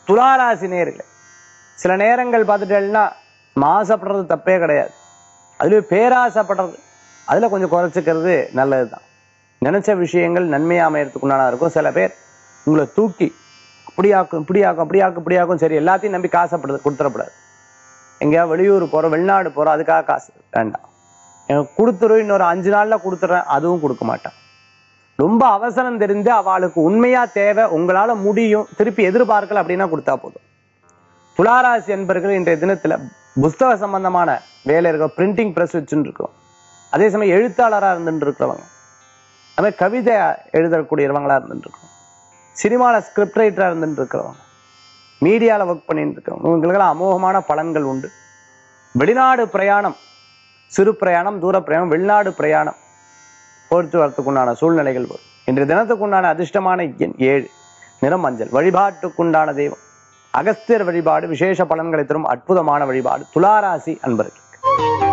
துளாராசி நேர்கள் சில நேரங்கள் பார்த்துட்டேன்னா மாசப்படுறது தப்பே கிடையாது அதுலேயும் பேராசைப்படுறது அதில் கொஞ்சம் குறைச்சிக்கிறது நல்லது தான் நினைச்ச விஷயங்கள் நன்மையா அமையறதுக்கு உண்டானதா இருக்கும் சில பேர் உங்களை தூக்கி அப்படியாக்கும் இப்படியாக்கும் அப்படியாக்கும் இப்படியாக்கும் சரி எல்லாத்தையும் நம்பி காசைப்படுது கொடுத்துடக்கூடாது எங்கேயாவது வெளியூர் போகிறோம் வெளிநாடு போகிறோம் அதுக்காக காசு வேண்டாம் எனக்கு கொடுத்துரு இன்னொரு அஞ்சு நாளில் கொடுத்துட்றேன் அதுவும் கொடுக்க மாட்டான் ரொம்ப அவசரம் தெரிந்து அவளுக்கு உண்மையா தேவை உங்களால முடியும் திருப்பி எதிர்பார்க்கல அப்படின்னா கொடுத்தா போதும் துளாராசி என்பர்கள் இன்றைய தினத்துல புஸ்தக சம்பந்தமான வேலை இருக்க பிரிண்டிங் பிரஸ் வச்சுட்டு இருக்கோம் அதே சமயம் எழுத்தாளராக இருந்துட்டு இருக்கிறவங்க அது மாதிரி கவிதை எழுதக்கூடியவங்களா இருந்துட்டு இருக்கோம் சினிமாவில் ஸ்கிரிப்ட் ரைட்டராக இருந்துட்டு இருக்கிறவங்க மீடியாவில் ஒர்க் பண்ணிட்டு இருக்கிறவங்க இவங்களுக்கெல்லாம் அமோகமான பலன்கள் உண்டு வெளிநாடு பிரயாணம் சிறு பிரயாணம் தூர பிரயாணம் வெளிநாடு பிரயாணம் போர்த்து வரத்துக்குண்டான சூழ்நிலைகள் வரும் இன்றைய தினத்துக்குண்டான அதிர்ஷ்டமான எண் ஏழு நிறம் மஞ்சள் வழிபாட்டுக்குண்டான தெய்வம் அகஸ்தியர் வழிபாடு விசேஷ பலன்களை தரும் அற்புதமான வழிபாடு துளாராசி அன்பர்களுக்கு